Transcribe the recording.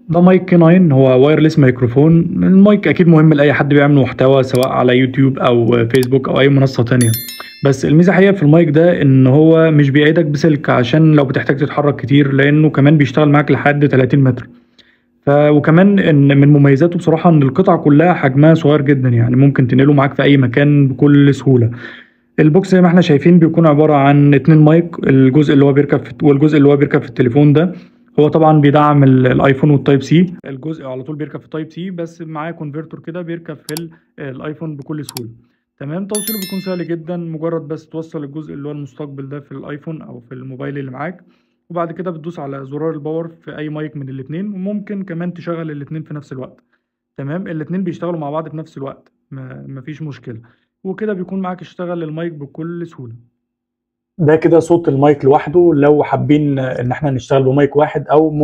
ده مايك كي 9 هو وايرلس ميكروفون المايك اكيد مهم لاي حد بيعمل محتوى سواء على يوتيوب او فيسبوك او اي منصه تانية بس الميزه حقيقه في المايك ده ان هو مش بيقيدك بسلك عشان لو بتحتاج تتحرك كتير لانه كمان بيشتغل معاك لحد 30 متر ف وكمان ان من مميزاته بصراحه ان القطعه كلها حجمها صغير جدا يعني ممكن تنقله معاك في اي مكان بكل سهوله البوكس زي ما احنا شايفين بيكون عباره عن اتنين مايك الجزء اللي هو بيركب في والجزء اللي هو بيركب في التليفون ده هو طبعا بيدعم ال- الايفون والتايب سي الجزء على طول بيركب في تايب سي بس معاه كونفرتور كده بيركب في ال- الايفون بكل سهوله تمام توصيله بيكون سهل جدا مجرد بس توصل الجزء اللي هو المستقبل ده في الايفون او في الموبايل اللي معاك وبعد كده بتدوس على زرار الباور في اي مايك من الاتنين وممكن كمان تشغل الاتنين في نفس الوقت تمام الاتنين بيشتغلوا مع بعض في نفس الوقت ما مفيش مشكلة وكده بيكون معاك اشتغل المايك بكل سهولة ده كده صوت المايك لوحده لو حابين ان احنا نشتغل بمايك واحد او